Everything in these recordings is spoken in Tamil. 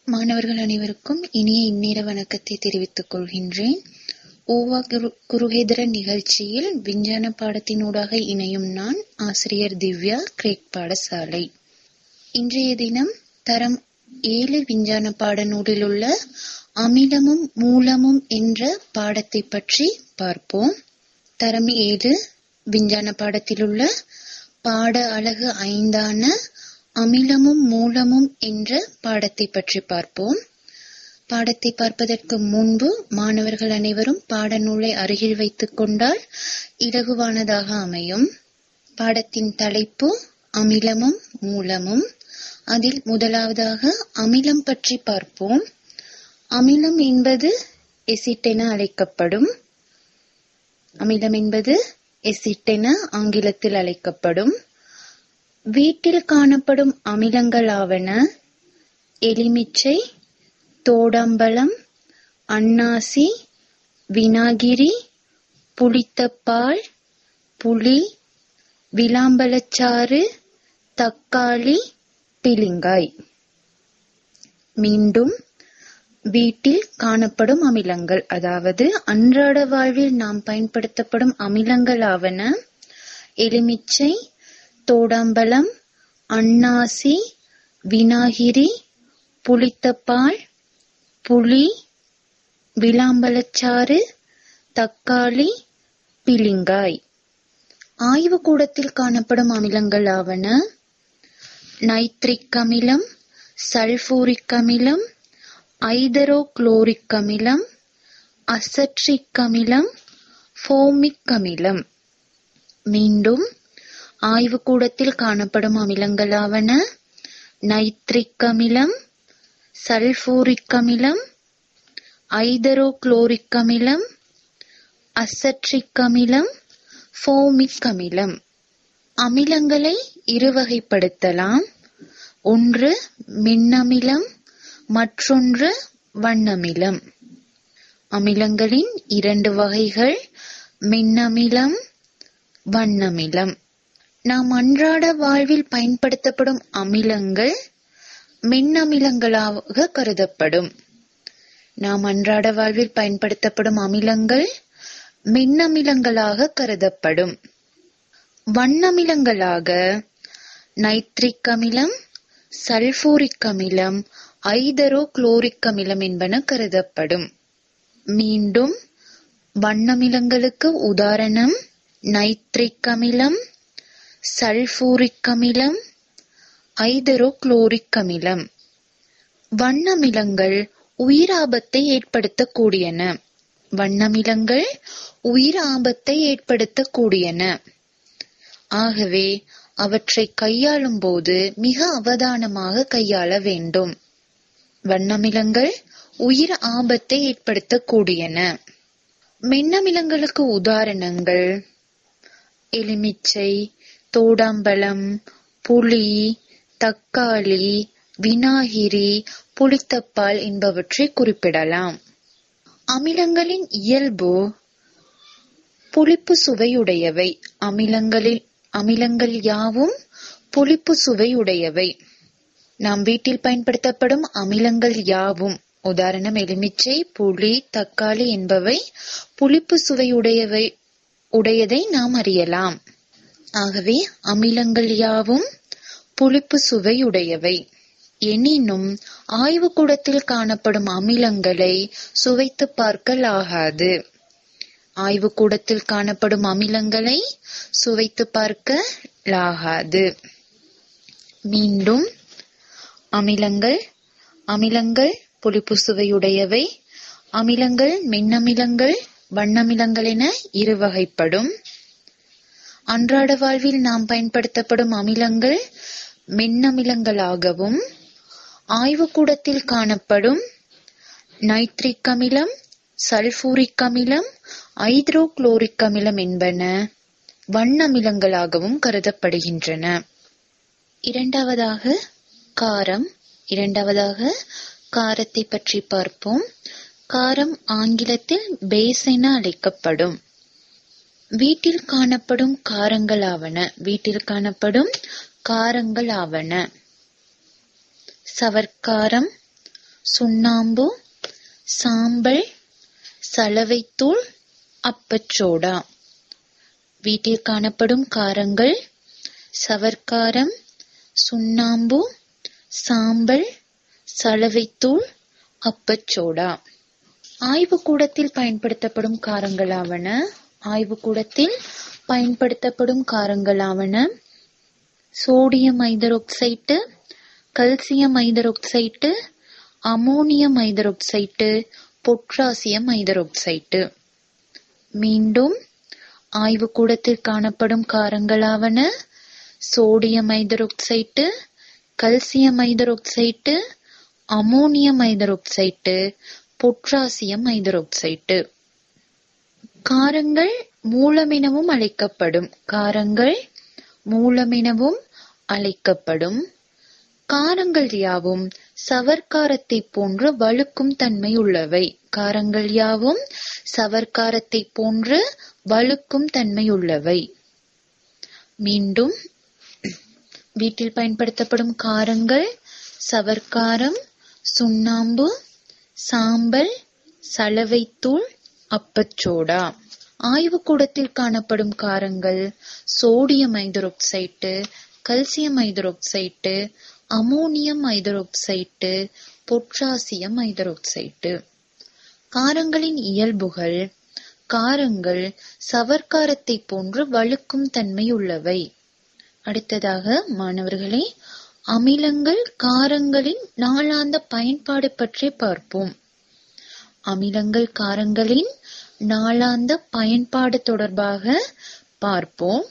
மாணவர்கள் அனைவருக்கும் இனிய இந்நேர வணக்கத்தை தெரிவித்துக் கொள்கின்றேன் ஓவா குரு குருஹேதர நிகழ்ச்சியில் விஞ்ஞான பாடத்தினூடாக இணையும் நான் ஆசிரியர் திவ்யா கிரேக் பாடசாலை இன்றைய தினம் தரம் ஏழு விஞ்ஞான பாடநூலில் உள்ள அமிலமும் மூலமும் என்ற பாடத்தை பற்றி பார்ப்போம் தரம் ஏழு விஞ்ஞான பாடத்திலுள்ள பாட அழகு ஐந்தான அமிலமும் மூலமும் என்ற பாடத்தை பற்றி பார்ப்போம் பாடத்தை பார்ப்பதற்கு முன்பு மாணவர்கள் அனைவரும் பாடநூலை அருகில் வைத்துக் கொண்டால் இலகுவானதாக அமையும் பாடத்தின் தலைப்பு அமிலமும் மூலமும் அதில் முதலாவதாக அமிலம் பற்றி பார்ப்போம் அமிலம் என்பது எசிட் என அழைக்கப்படும் அமிலம் என்பது எசிட் என ஆங்கிலத்தில் அழைக்கப்படும் வீட்டில் காணப்படும் அமிலங்களாவன எலுமிச்சை தோடம்பழம் அன்னாசி வினாகிரி புளித்தப்பால் புளி விளாம்பழச்சாறு தக்காளி பிலிங்காய் மீண்டும் வீட்டில் காணப்படும் அமிலங்கள் அதாவது அன்றாட வாழ்வில் நாம் பயன்படுத்தப்படும் அமிலங்களாவன எலுமிச்சை தோடாம்பழம் அன்னாசி வினாகிரி புளித்தப்பால் புளி விளாம்பழச்சாறு தக்காளி பிலிங்காய் ஆய்வுக்கூடத்தில் காணப்படும் அமிலங்களாவன நைட்ரிக் அமிலம் சல்பூரிக் அமிலம் ஐதரோகுளோரிக் அமிலம் அசட்ரிக் அமிலம் ஃபோமிக் அமிலம் மீண்டும் ஆய்வுக்கூடத்தில் காணப்படும் அமிலங்களாவன நைட்ரிக் அமிலம் சல்பூரிக் அமிலம் ஐதரோகுளோரிக் அமிலம் அசட்ரிக் அமிலம் ஃபோமிக் அமிலம் அமிலங்களை இருவகைப்படுத்தலாம் ஒன்று மின்னமிலம் மற்றொன்று வண்ணமிலம் அமிலங்களின் இரண்டு வகைகள் மின்னமிலம் வண்ணமிலம் நாம் அன்றாட வாழ்வில் பயன்படுத்தப்படும் அமிலங்கள் மின்னமிலங்களாக கருதப்படும் நாம் அன்றாட வாழ்வில் பயன்படுத்தப்படும் அமிலங்கள் மின்னமிலங்களாக கருதப்படும் வண்ணமிலங்களாக நைட்ரிக் அமிலம் சல்பூரிக் அமிலம் ஐதரோ குளோரிக் அமிலம் என்பன கருதப்படும் மீண்டும் வண்ணமிலங்களுக்கு உதாரணம் நைட்ரிக் அமிலம் சல்பூரிக் அமிலம் ஐதரோ குளோரிக் அமிலம் வண்ணமிலங்கள் உயிர் ஆபத்தை ஏற்படுத்தக்கூடியன வண்ணமிலங்கள் உயிர் ஆபத்தை ஏற்படுத்தக்கூடியன ஆகவே அவற்றை கையாளும் போது மிக அவதானமாக கையாள வேண்டும் வண்ணமிலங்கள் உயிர் ஆபத்தை ஏற்படுத்தக்கூடியன மின்னமிலங்களுக்கு உதாரணங்கள் எலுமிச்சை தோடாம்பழம் புளி தக்காளி வினாகிரி புளித்தப்பால் என்பவற்றை குறிப்பிடலாம் அமிலங்களின் இயல்பு புளிப்பு சுவையுடையவை அமிலங்களில் அமிலங்கள் யாவும் புளிப்பு சுவையுடையவை நாம் வீட்டில் பயன்படுத்தப்படும் அமிலங்கள் யாவும் உதாரணம் எலுமிச்சை புளி தக்காளி என்பவை புளிப்பு சுவையுடையவை உடையதை நாம் அறியலாம் ஆகவே அமிலங்கள் யாவும் புளிப்பு சுவையுடையவை எனினும் ஆய்வுக்கூடத்தில் காணப்படும் அமிலங்களை சுவைத்து பார்க்கல் ஆகாது ஆய்வுக்கூடத்தில் காணப்படும் அமிலங்களை சுவைத்து பார்க்க லாகாது மீண்டும் அமிலங்கள் அமிலங்கள் புளிப்பு சுவையுடையவை அமிலங்கள் மின்னமிலங்கள் வண்ணமிலங்கள் என இரு வகைப்படும் அன்றாட வாழ்வில் நாம் பயன்படுத்தப்படும் அமிலங்கள் மின்னமிலங்களாகவும் ஆய்வுக்கூடத்தில் காணப்படும் நைட்ரிக் அமிலம் சல்பூரிக் அமிலம் ஐதரோகுளோரிக் அமிலம் என்பன வண்ணமிலங்களாகவும் கருதப்படுகின்றன இரண்டாவதாக காரம் இரண்டாவதாக காரத்தை பற்றி பார்ப்போம் காரம் ஆங்கிலத்தில் பேஸ் என அழைக்கப்படும் வீட்டில் காணப்படும் காரங்களாவன வீட்டில் காணப்படும் காரங்களாவன சவர்க்காரம் சுண்ணாம்பு சாம்பல் சலவைத்தூள் அப்பச்சோடா வீட்டில் காணப்படும் காரங்கள் சவர்க்காரம் சுண்ணாம்பு சாம்பல் சலவைத்தூள் அப்பச்சோடா ஆய்வுக்கூடத்தில் பயன்படுத்தப்படும் காரங்களாவன ஆய்வுக்கூடத்தில் பயன்படுத்தப்படும் காரங்களாவன sodium hydroxide calcium hydroxide ammonium hydroxide potassium hydroxide மீண்டும் ஆய்வுக்கூடத்தில் காணப்படும் காரங்களாவன sodium hydroxide calcium hydroxide ammonium hydroxide potassium hydroxide காரங்கள் மூலமெனவும் அழைக்கப்படும் காரங்கள் மூலமெனவும் அழைக்கப்படும் காரங்கள் யாவும் சவர்க்காரத்தை போன்று வழுக்கும் தன்மை உள்ளவை காரங்கள் யாவும் சவர்க்காரத்தை போன்று வழுக்கும் தன்மை உள்ளவை மீண்டும் வீட்டில் பயன்படுத்தப்படும் காரங்கள் சவர்க்காரம் சுண்ணாம்பு சாம்பல் சலவைத்தூள் அப்பச்சோடா ஆய்வுக்கூடத்தில் காணப்படும் காரங்கள் sodium hydroxide calcium hydroxide ammonium hydroxide potassium hydroxide காரங்களின் இயல்புகள் காரங்கள் சவர்க்காரத்தை போன்று வழுக்கும் தன்மை உள்ளவை அடுத்ததாக மாணவர்களே அமிலங்கள் காரங்களின் நாளாந்த பயன்பாடு பற்றி பார்ப்போம் அமிலங்கள் காரங்களின் நாளாந்த பயன்பாடு தொடர்பாக பார்ப்போம்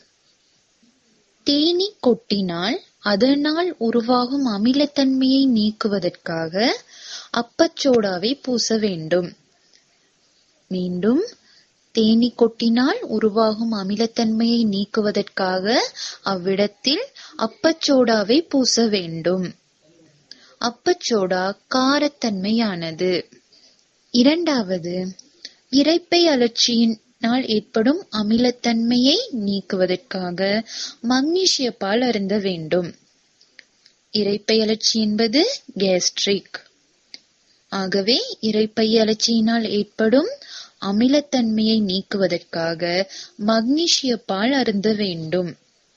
தேனி கொட்டினால் அதனால் உருவாகும் அமிலத்தன்மையை நீக்குவதற்காக அப்பச்சோடாவை பூச வேண்டும் மீண்டும் தேனி கொட்டினால் உருவாகும் அமிலத்தன்மையை நீக்குவதற்காக அவ்விடத்தில் அப்பச்சோடாவை பூச வேண்டும் அப்பச்சோடா காரத்தன்மையானது இரண்டாவது இரைப்பை அழற்சியினால் ஏற்படும் அமிலத்தன்மையை நீக்குவதற்காக மக்னீசிய பால் அருந்த வேண்டும் இரைப்பை அழற்சி என்பது கேஸ்ட்ரிக் ஆகவே இரைப்பை அழற்சியினால் ஏற்படும் அமிலத்தன்மையை நீக்குவதற்காக மக்னீசிய பால் அருந்த வேண்டும்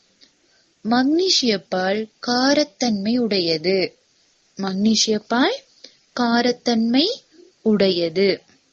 மக்னீசிய பால் காரத்தன்மை உடையது மக்னீசிய பால் காரத்தன்மை உடையது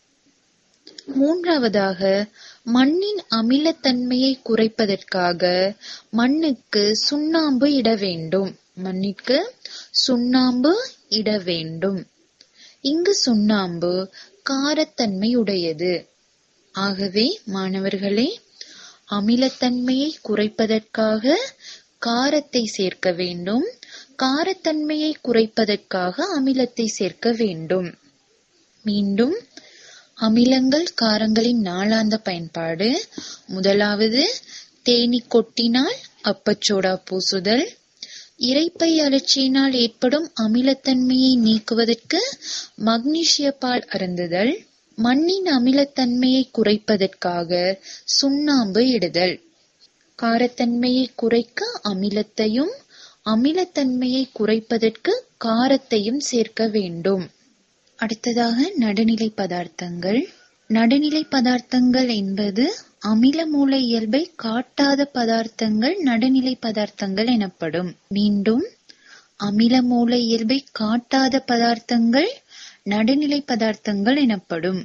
மூன்றாவதாக மண்ணின் அமிலத்தன்மையை குறைப்பதற்காக மண்ணுக்கு சுண்ணாம்பு இட வேண்டும் மண்ணிற்கு சுண்ணாம்பு இட வேண்டும் இங்கு சுண்ணாம்பு காரத்தன்மை உடையது ஆகவே மாணவர்களே அமிலத்தன்மையை குறைப்பதற்காக காரத்தை சேர்க்க வேண்டும் காரத்தன்மையை குறைப்பதற்காக அமிலத்தை சேர்க்க வேண்டும் மீண்டும் அமிலங்கள் காரங்களின் நாளாந்த பயன்பாடு முதலாவது தேனி கொட்டினால் அப்பச்சோடா பூசுதல் இரைப்பை அழற்சியினால் ஏற்படும் அமிலத்தன்மையை நீக்குவதற்கு மக்னீசிய பால் அருந்துதல் மண்ணின் அமிலத்தன்மையை குறைப்பதற்காக சுண்ணாம்பு இடுதல் காரத்தன்மையை குறைக்க அமிலத்தையும் அமிலத்தன்மையை குறைப்பதற்கு காரத்தையும் சேர்க்க வேண்டும் அடுத்ததாக நடுநிலை பதார்த்தங்கள் நடுநிலை பதார்த்தங்கள் என்பது அமில மூல இயல்பை காட்டாத பதார்த்தங்கள் நடுநிலை பதார்த்தங்கள் எனப்படும் மீண்டும் அமில மூல இயல்பை காட்டாத பதார்த்தங்கள் நடுநிலை பதார்த்தங்கள் எனப்படும்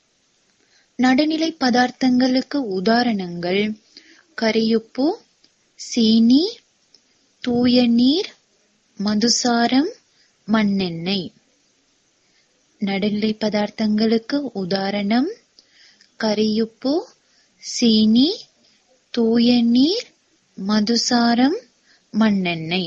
நடுநிலை பதார்த்தங்களுக்கு உதாரணங்கள் கரியுப்பு சீனி தூய நீர் மதுசாரம் மண்ணெண்ணெய் நடுநிலை பதார்த்தங்களுக்கு உதாரணம் கரியுப்பு சீனி தூய நீர் மதுசாரம் மண்ணெண்ணெய்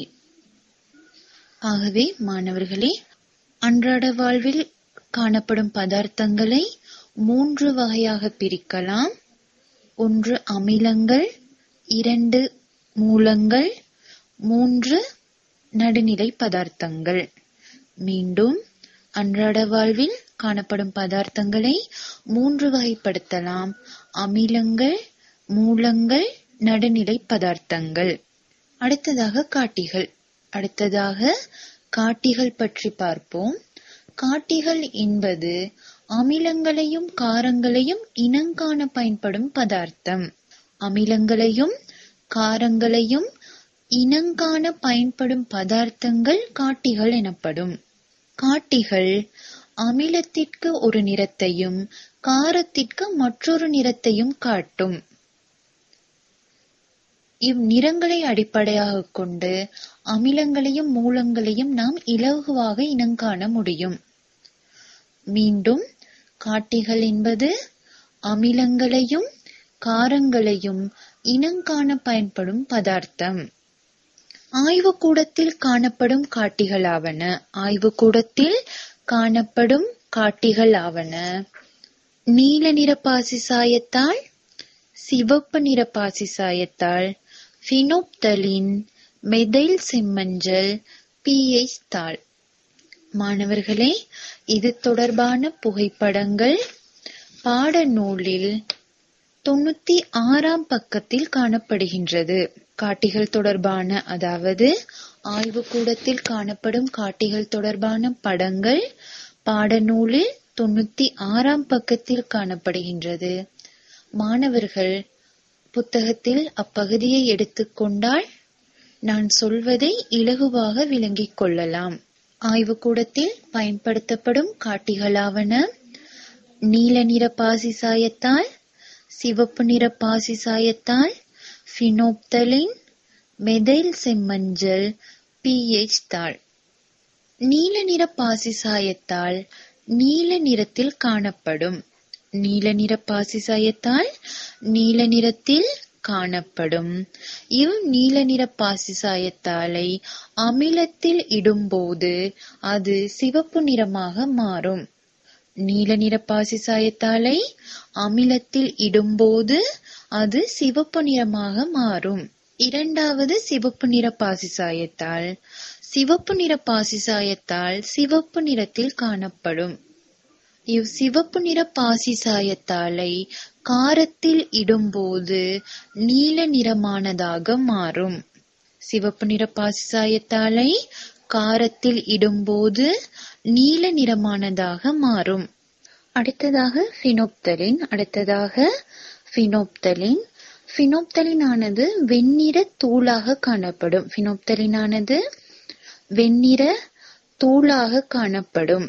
ஆகவே மாணவர்களே அன்றாட வாழ்வில் காணப்படும் பதார்த்தங்களை மூன்று வகையாக பிரிக்கலாம் ஒன்று அமிலங்கள் இரண்டு மூலங்கள் மூன்று நடுநிலை பதார்த்தங்கள் மீண்டும் அன்றாட வாழ்வில் காணப்படும் பதார்த்தங்களை மூன்று வகைப்படுத்தலாம் அமிலங்கள் மூலங்கள் நடுநிலை பதார்த்தங்கள் அடுத்ததாக காட்டிகள் அடுத்ததாக காட்டிகள் பற்றி பார்ப்போம் காட்டிகள் என்பது அமிலங்களையும் காரங்களையும் இனங்காண பயன்படும் பதார்த்தம் அமிலங்களையும் காரங்களையும் இனங்காண பயன்படும் பதார்த்தங்கள் காட்டிகள் எனப்படும் காட்டிகள் அமிலத்திற்கு ஒரு நிறத்தையும் காரத்திற்கு மற்றொரு நிறத்தையும் காட்டும் இவ்நிறங்களை அடிப்படையாகக் கொண்டு அமிலங்களையும் மூலங்களையும் நாம் இலகுவாக இனங்காண முடியும் மீண்டும் காட்டிகள் என்பது அமிலங்களையும் காரங்களையும் இனங்காண பயன்படும் பதார்த்தம் ஆய்வுக்கூடத்தில் காணப்படும் காட்டிகளாவன ஆய்வுக்கூடத்தில் காணப்படும் காட்டிகளாவன நீல நிற பாசி சாயத்தால் சிவப்பு நிற பாசி சாயத்தால் பினோப்தலின் மெதைல் செம்மஞ்சள் பிஎச் தாள் மாணவர்களே இது தொடர்பான புகைப்படங்கள் பாடநூலில் தொண்ணூத்தி ஆறாம் பக்கத்தில் காணப்படுகின்றது காட்டிகள் தொடர்பான அதாவது ஆய்வுக்கூடத்தில் காணப்படும் காட்டிகள் தொடர்பான படங்கள் பாடநூலில் தொண்ணூத்தி ஆறாம் பக்கத்தில் காணப்படுகின்றது மாணவர்கள் புத்தகத்தில் அப்பகுதியை எடுத்துக்கொண்டால் நான் சொல்வதை இலகுவாக விளங்கிக் கொள்ளலாம் ஆய்வுக்கூடத்தில் பயன்படுத்தப்படும் காட்டிகளாவன நீல நிற பாசி சாயத்தால் சிவப்பு நிற பாசி சாயத்தால் பினோப்தலின் மெதைல் செம்மஞ்சள் பிஎச் தாள் நீல நிற பாசி சாயத்தால் நீல நிறத்தில் காணப்படும் நீல நிற பாசி சாயத்தால் நீல நிறத்தில் காணப்படும் இவ் நீல நிற பாசி சாயத்தாலை அமிலத்தில் இடும்போது அது சிவப்பு நிறமாக மாறும் நீல நிற பாசி சாயத்தாலை அமிலத்தில் இடும்போது அது சிவப்பு நிறமாக மாறும் இரண்டாவது சிவப்பு நிற பாசி சாயத்தால் சிவப்பு நிற பாசி சாயத்தால் சிவப்பு நிறத்தில் காணப்படும் இவ் சிவப்பு நிற பாசி சாயத்தாலை காரத்தில் இடும்போது நீல நிறமானதாக மாறும் சிவப்பு நிற பாசி சாயத்தாலை காரத்தில் இடும்போது நீல நிறமானதாக மாறும் அடுத்ததாக பினோப்தலின் அடுத்ததாக பினோப்தலின் பினோப்தலினானது வெண்ணிற தூளாக காணப்படும் பினோப்தலினானது வெண்ணிற தூளாக காணப்படும்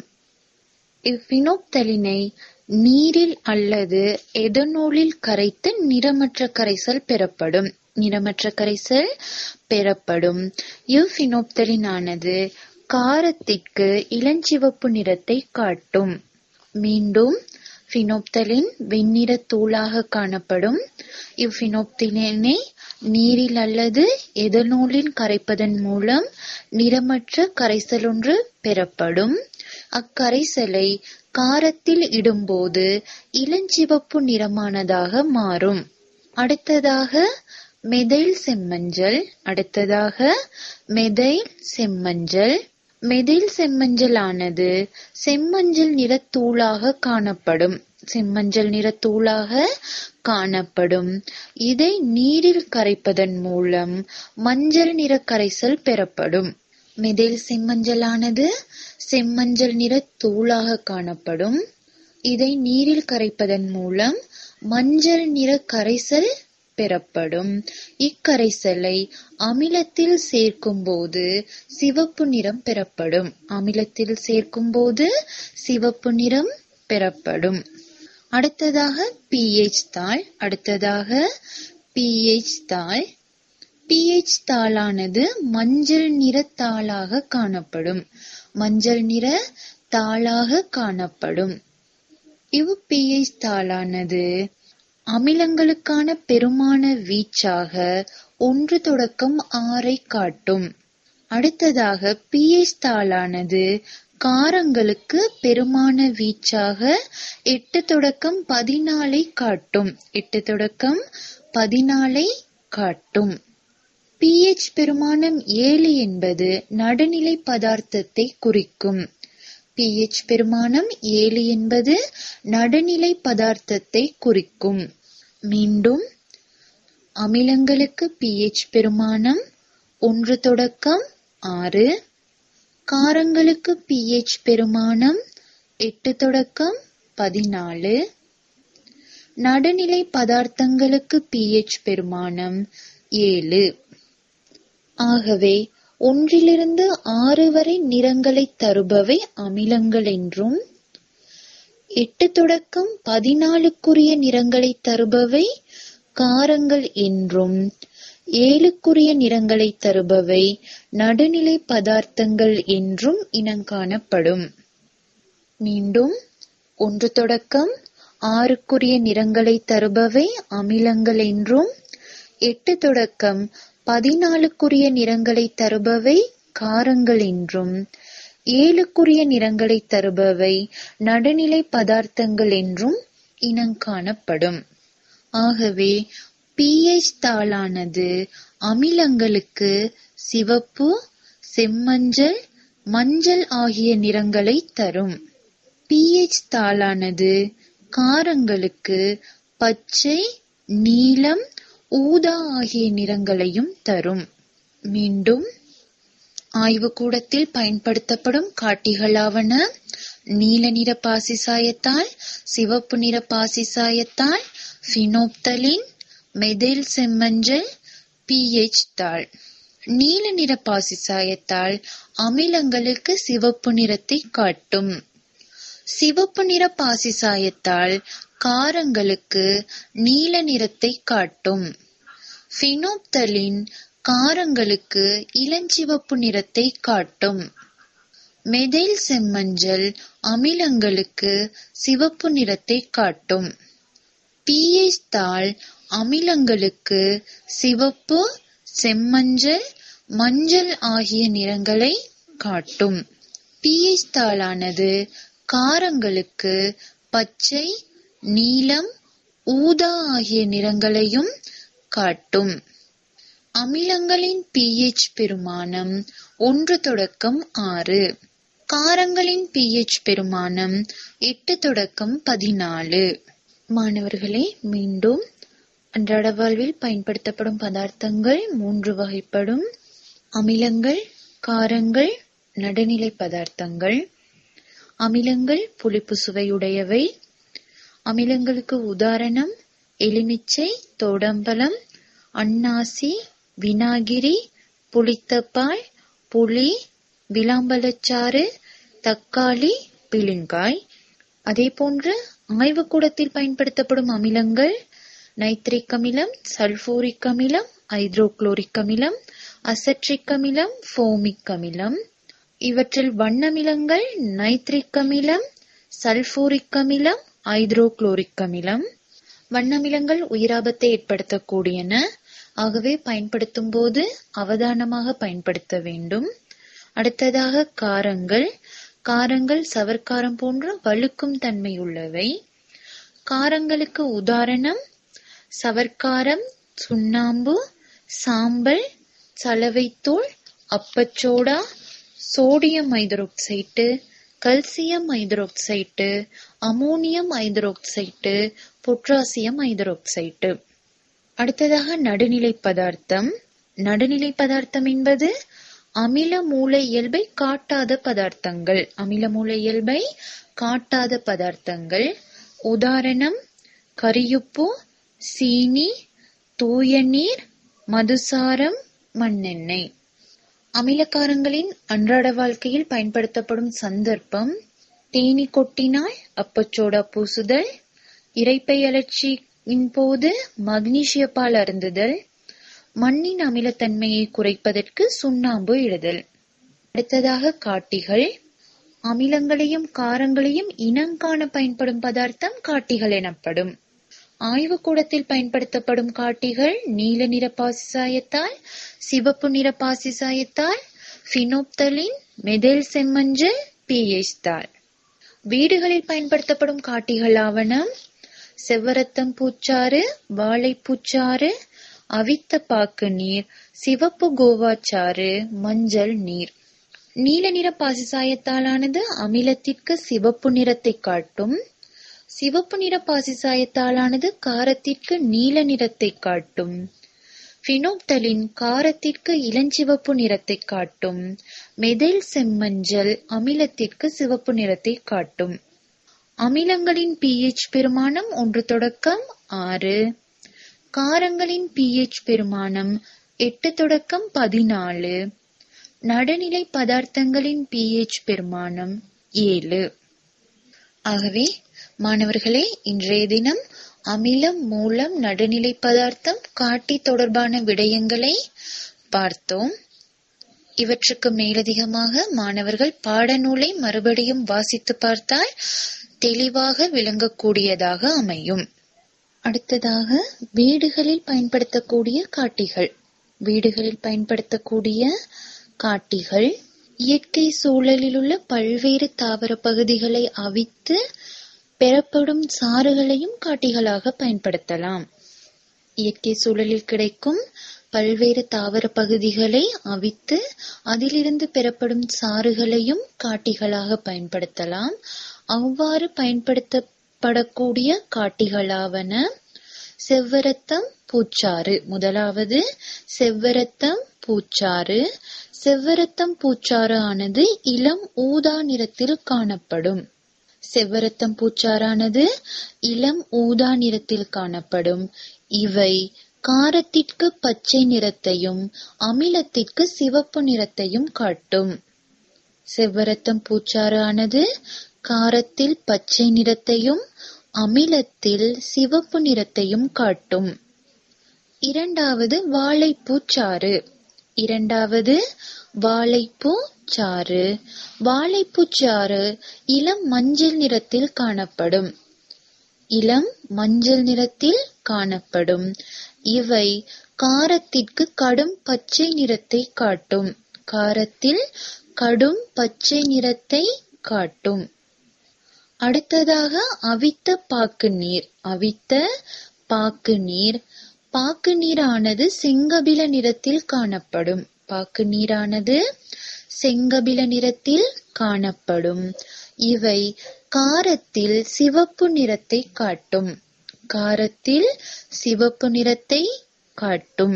இவ்பினோப்தலினை நீரில் அல்லது எதனோலில் கரைத்து நிறமற்ற கரைசல் பெறப்படும் நிறமற்ற கரைசல் பெறப்படும் இவ்பினோப்தலினானது காரத்திற்கு இளஞ்சிவப்பு நிறத்தை காட்டும் மீண்டும் பினோப்தலின் வெண்ணிற தூளாக காணப்படும் இவ்பினோப்தலினை நீரில் அல்லது எதனோலில் கரைப்பதன் மூலம் நிறமற்ற கரைசலொன்று பெறப்படும் அக்கரைசலை காரத்தில் இடும்போது இளஞ்சிவப்பு நிறமானதாக மாறும் அடுத்ததாக மெதைல் செம்மஞ்சள் அடுத்ததாக மெதைல் செம்மஞ்சள் மெதைல் செம்மஞ்சளானது செம்மஞ்சள் நிற தூளாக காணப்படும் செம்மஞ்சள் நிற தூளாக காணப்படும் இதை நீரில் கரைப்பதன் மூலம் மஞ்சள் நிற கரைசல் பெறப்படும் மெதைல் செம்மஞ்சளானது செம்மஞ்சள் நிற தூளாக காணப்படும் இதை நீரில் கரைப்பதன் மூலம் மஞ்சள் நிற கரைசல் பெறப்படும் இக்கரைசலை அமிலத்தில் சேர்க்கும்போது சிவப்பு நிறம் பெறப்படும் அமிலத்தில் சேர்க்கும்போது சிவப்பு நிறம் பெறப்படும் அடுத்ததாக பிஎச் தாள் அடுத்ததாக பிஎச் தாள் பிஎச் தாளானது மஞ்சள் நிற தாளாக காணப்படும் மஞ்சள் நிற தாளாக காணப்படும் இவ் பிஎச் தாளானது அமிலங்களுக்கான பெருமான வீச்சாக ஒன்று தொடக்கம் ஆறை காட்டும் அடுத்ததாக பிஎச் தாளானது காரங்களுக்கு பெருமான வீச்சாக எட்டு தொடக்கம் பதினாலை காட்டும் எட்டு தொடக்கம் பதினாலை காட்டும் பிஎச் பெருமானம் ஏழு என்பது நடுநிலை பதார்த்தத்தை குறிக்கும் பிஎச் பெருமானம் ஏழு என்பது நடுநிலை பதார்த்தத்தை குறிக்கும் மீண்டும் அமிலங்களுக்கு பிஎச் பெருமானம் ஒன்று தொடக்கம் ஆறு காரங்களுக்கு pH பெருமானம் எட்டு தொடக்கம் பதினாலு நடுநிலை பதார்த்தங்களுக்கு pH பெருமானம் ஏழு ஆகவே ஒன்றிலிருந்து ஆறு வரை நிறங்களைத் தருபவை அமிலங்கள் என்றும் எட்டு தொடக்கம் பதினாலுக்குரிய நிறங்களைத் தருபவை காரங்கள் என்றும் ஏழுக்குரிய நிறங்களைத் தருபவை நடுநிலை பதார்த்தங்கள் என்றும் இனங்காணப்படும் மீண்டும் ஒன்று தொடக்கம் ஆறுக்குரிய நிறங்களைத் தருபவை அமிலங்கள் என்றும் எட்டு தொடக்கம் பதினாலுக்குரிய நிறங்களைத் தருபவை காரங்கள் என்றும் ஏழுக்குரிய நிறங்களைத் தருபவை நடுநிலை பதார்த்தங்கள் என்றும் இனங்காணப்படும் ஆகவே pH தாளானது அமிலங்களுக்கு சிவப்பு செம்மஞ்சள் மஞ்சள் ஆகிய நிறங்களைத் தரும் pH தாளானது காரங்களுக்கு பச்சை நீலம் ஊதா ஆகிய நிறங்களையும் தரும் மீண்டும் ஆய்வுக்கூடத்தில் பயன்படுத்தப்படும் காட்டிகளாவன நீல நிற பாசி சாயத்தால் சிவப்பு நிற பாசி சாயத்தால் பினோப்தலின் மெதைல் செம்மஞ்சள் pH தாள் நீல நிற பாசி சாயத்தால் அமிலங்களுக்கு சிவப்பு நிறத்தை காட்டும் சிவப்பு நிற பாசி சாயத்தால் காரங்களுக்கு நீல நிறத்தை காட்டும் பினோப்தலின் காரங்களுக்கு இளஞ்சிவப்பு நிறத்தை காட்டும் மெதைல் செம்மஞ்சள் அமிலங்களுக்கு சிவப்பு நிறத்தை காட்டும் pH தாள் அமிலங்களுக்கு சிவப்பு செம்மஞ்சள் மஞ்சள் ஆகிய நிறங்களை காட்டும் pH தாளானது காரங்களுக்கு பச்சை நீலம் ஊதா ஆகிய நிறங்களையும் காட்டும் அமிலங்களின் pH பெருமானம் ஒன்று தொடக்கம் ஆறு காரங்களின் pH பெருமானம் எட்டு தொடக்கம் பதினாலு மாணவர்களே மீண்டும் அன்றாட வாழ்வில் பயன்படுத்தப்படும் பதார்த்தங்கள் மூன்று வகைப்படும் அமிலங்கள் காரங்கள் நடுநிலை பதார்த்தங்கள் அமிலங்கள் புளிப்பு சுவையுடையவை அமிலங்களுக்கு உதாரணம் எலுமிச்சை தோடம்பலம் அன்னாசி வினாகிரி புளித்தப்பால் புளி விளாம்பழச்சாறு தக்காளி பிளிங்காய் அதேபோன்று ஆய்வுக்கூடத்தில் பயன்படுத்தப்படும் அமிலங்கள் நைட்ரிக் அமிலம் சல்பூரிக் அமிலம் ஹைட்ரோகுளோரிக் அமிலம் அசட்ரிக் அமிலம் ஃபோமிக் அமிலம் இவற்றில் வண்ணமிலங்கள் நைட்ரிக் அமிலம் சல்பூரிக் அமிலம் ஹைட்ரோகுளோரிக் அமிலம் வண்ணமிலங்கள் உயிராபத்தை ஏற்படுத்தக்கூடியன ஆகவே பயன்படுத்தும் போது அவதானமாக பயன்படுத்த வேண்டும் அடுத்ததாக காரங்கள் காரங்கள் சவர்க்காரம் போன்ற வழுக்கும் தன்மையுள்ளவை காரங்களுக்கு உதாரணம் சவர்க்காரம் சுண்ணாம்பு சாம்பல் சலவைத்தூள் அப்பச்சோடா sodium hydroxide calcium hydroxide ammonium hydroxide potassium hydroxide அடுத்ததாக நடுநிலை பதார்த்தம் நடுநிலை பதார்த்தம் என்பது அமில மூல இயல்பை காட்டாத பதார்த்தங்கள் அமில மூல இயல்பை காட்டாத பதார்த்தங்கள் உதாரணம் கரியுப்பு சீனி தூய நீர் மதுசாரம் மண்ணெண்ணெய் அமிலக்காரங்களின் அன்றாட வாழ்க்கையில் பயன்படுத்தப்படும் சந்தர்ப்பம் தேனி கொட்டினால் அப்பச்சோடா பூசுதல் இரைப்பை அழற்சியின் போது மக்னீசிய பால் அருந்துதல் மண்ணின் அமிலத்தன்மையை குறைப்பதற்கு சுண்ணாம்பு இடுதல் அடுத்ததாக காட்டிகள் அமிலங்களையும் காரங்களையும் இனங்காண பயன்படும் பதார்த்தம் காட்டிகள் எனப்படும் ஆய்வுக்கூடத்தில் பயன்படுத்தப்படும் காட்டிகள் நீல நிற பாசிசாயத்தால் சிவப்பு நிற பாசிசாயத்தால் பினோப்தலின் மெதைல் செம்மஞ்சள் pH தாள் வீடுகளில் பயன்படுத்தப்படும் காட்டிகளாவன செவ்வரத்தம் பூச்சாறு வாழைப்பூச்சாறு அவித்த பாக்கு நீர் சிவப்பு கோவாச்சாறு மஞ்சள் நீர் நீல நிற பாசிசாயத்தாலானது அமிலத்திற்கு சிவப்பு நிறத்தை காட்டும் சிவப்பு நிற பாசிசாயத்தாலானது காரத்திற்கு நீல நிறத்தை காட்டும் பினோப்தலின் காரத்திற்கு இளஞ்சிவப்பு நிறத்தை காட்டும் மெதைல் செம்மஞ்சள் அமிலத்திற்கு சிவப்பு நிறத்தை காட்டும் அமிலங்களின் pH பெருமானம் ஒன்று தொடக்கம் ஆறு காரங்களின் pH பெருமானம் எட்டு தொடக்கம் பதினாலு நடுநிலை பதார்த்தங்களின் pH பெருமானம் ஏழு ஆகவே மாணவர்களே இன்றைய தினம் அமிலம் மூலம் நடுநிலை பதார்த்தம் காட்டி தொடர்பான விடயங்களை பார்த்தோம் இவற்றுக்கு மேலதிகமாக மாணவர்கள் பாடநூலை மறுபடியும் வாசித்து பார்த்தால் தெளிவாக விளங்கக்கூடியதாக அமையும் அடுத்ததாக வீடுகளில் பயன்படுத்தக்கூடிய காட்டிகள் வீடுகளில் பயன்படுத்தக்கூடிய காட்டிகள் இயற்கை சூழலில் உள்ள பல்வேறு தாவர பகுதிகளை அவித்து பெறப்படும் சாறுகளையும் காட்டிகளாக பயன்படுத்தலாம் இயற்கை சூழலில் கிடைக்கும் பல்வேறு தாவர பகுதிகளை அவித்து அதிலிருந்து பெறப்படும் சாறுகளையும் காட்டிகளாக பயன்படுத்தலாம் அவ்வாறு பயன்படுத்தப்படக்கூடிய காட்டிகளாவன செவ்வரத்தம் பூச்சாறு முதலாவது செவ்வரத்தம் பூச்சாறு செவ்வரத்தம் பூச்சாறு ஆனது இளம் ஊதா நிறத்தில் காணப்படும் செவ்வரத்தம் பூச்சாறானது இளம் ஊதா நிறத்தில் காணப்படும் இவை காரத்திற்கு பச்சை நிறத்தையும் அமிலத்திற்கு சிவப்பு நிறத்தையும் காட்டும் செவ்வரத்தம் பூச்சாறு ஆனது காரத்தில் பச்சை நிறத்தையும் அமிலத்தில் சிவப்பு நிறத்தையும் காட்டும் இரண்டாவது வாழைப்பூச்சாறு இரண்டாவது வாழைப்பூ சாறு வாழைப்பூச்சாறு இளம் மஞ்சள் நிறத்தில் காணப்படும் இளம் மஞ்சள் நிறத்தில் காணப்படும் இவை காரத்திற்கு கடும் பச்சை நிறத்தை காட்டும் காரத்தில் கடும் பச்சை நிறத்தை காட்டும் அடுத்ததாக அவித்த பாக்கு நீர் அவித்த பாக்கு நீர் பாக்கு நீரானது செங்கபில நிறத்தில் காணப்படும் பாக்கு நீரானது செங்கபில நிறத்தில் காணப்படும் இவை காரத்தில் சிவப்பு நிறத்தை காட்டும் காரத்தில் சிவப்பு நிறத்தை காட்டும்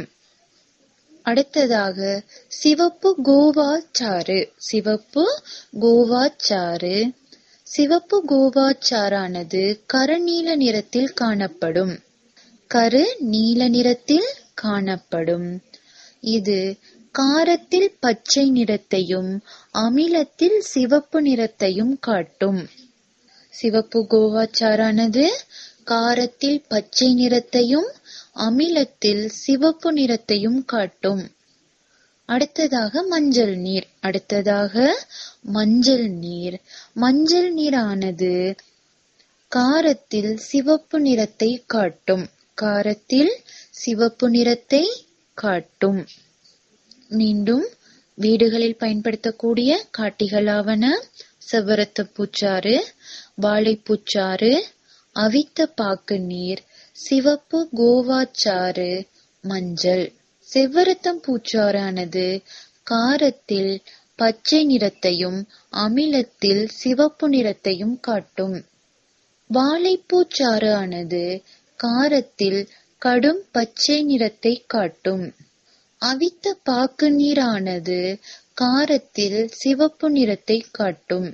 அடுத்ததாக சிவப்பு கோவா சாறு சிவப்பு கோவா சாறு சிவப்பு கோவா சாறானது கருநீல நிறத்தில் காணப்படும் கரு நீல நிறத்தில் காணப்படும் இது காரத்தில் பச்சை நிறத்தையும் அமிலத்தில் சிவப்பு நிறத்தையும் காட்டும் சிவப்பு கோவாச்சாரானது காரத்தில் பச்சை நிறத்தையும் அமிலத்தில் சிவப்பு நிறத்தையும் காட்டும் அடுத்ததாக மஞ்சள் நீர் அடுத்ததாக மஞ்சள் நீர் மஞ்சள் நீரானது காரத்தில் சிவப்பு நிறத்தை காட்டும் காரத்தில் சிவப்பு நிறத்தை காட்டும் மீண்டும் வீடுகளில் பயன்படுத்தக்கூடிய காட்டிகளாவன செவ்வரத்த பூச்சாறு வாழைப்பூச்சாறு அவித்த பாக்கு நீர் சிவப்பு கோவாச்சாறு மஞ்சள் செவ்வரத்தம் பூச்சாறானது காரத்தில் பச்சை நிறத்தையும் அமிலத்தில் சிவப்பு நிறத்தையும் காட்டும் வாழைப்பூச்சாறு ஆனது காரத்தில் கடும் பச்சை நிறத்தை காட்டும் அவித்த பாக்கு நீரானது காரத்தில் சிவப்பு நிறத்தை காட்டும்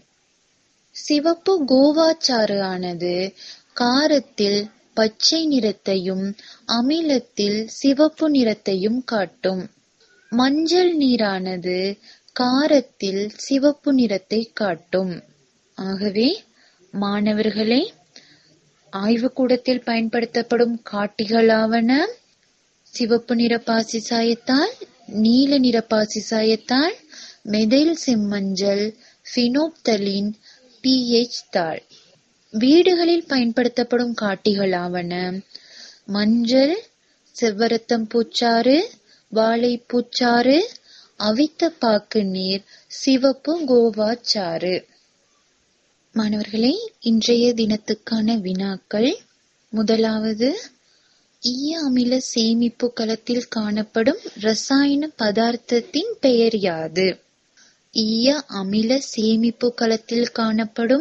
சிவப்பு கோவாச்சாறு ஆனது காரத்தில் பச்சை நிறத்தையும் அமிலத்தில் சிவப்பு நிறத்தையும் காட்டும் மஞ்சள் நீரானது காரத்தில் சிவப்பு நிறத்தை காட்டும் ஆகவே மாணவர்களே ஆய்வுக்கூடத்தில் பயன்படுத்தப்படும் காட்டிகளாவன சிவப்பு நிற பாசி சாயத்தால் நீல நிற பாசி சாயத்தால் மெதைல் செம்மஞ்சள் ஃபினோப்தலின் பிஎச் தாள் வீடுகளில் பயன்படுத்தப்படும் காட்டிகளாவன மஞ்சள் செவ்வரத்தம் பூச்சாறு வாழைப்பூச்சாறு அவித்த பாக்கு நீர் சிவப்பு கோவா சாறு மாணவர்களே இன்றைய தினத்துக்கான வினாக்கள் முதலாவது ஈய அமில சேமிப்பு கலத்தில் காணப்படும் ரசாயன பதார்த்தத்தின் பெயர் யாது ஈய அமில சேமிப்பு கலத்தில் காணப்படும்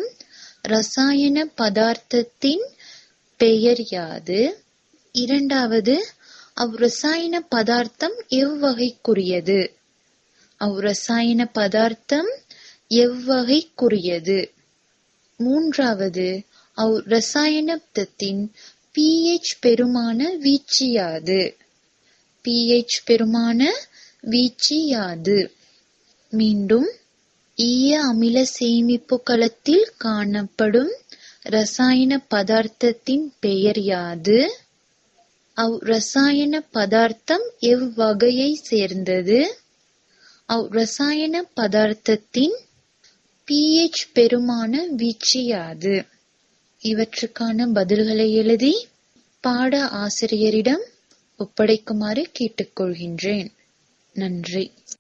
ரசாயன பதார்த்தத்தின் பெயர் யாது இரண்டாவது அவ்ரசாயன பதார்த்தம் எவ்வகைக்குரியது அவ்ரசாயன பதார்த்தம் எவ்வகைக்குரியது மூன்றாவது அவ் ரசாயனத்தின் pH பெருமான வீச்சியாது pH பெருமான வீச்சியாது மீண்டும் ஈய அமில சேமிப்பு களத்தில் காணப்படும் ரசாயன பதார்த்தத்தின் பெயர் யாது அவ் ரசாயன பதார்த்தம் எவ்வகையை சேர்ந்தது அவ் ரசாயன பதார்த்தத்தின் pH பெருமான வீச்சியாது இவற்றுக்கான பதில்களை எழுதி பாட ஆசிரியரிடம் ஒப்படைக்குமாறு கேட்டுக்கொள்கின்றேன் நன்றி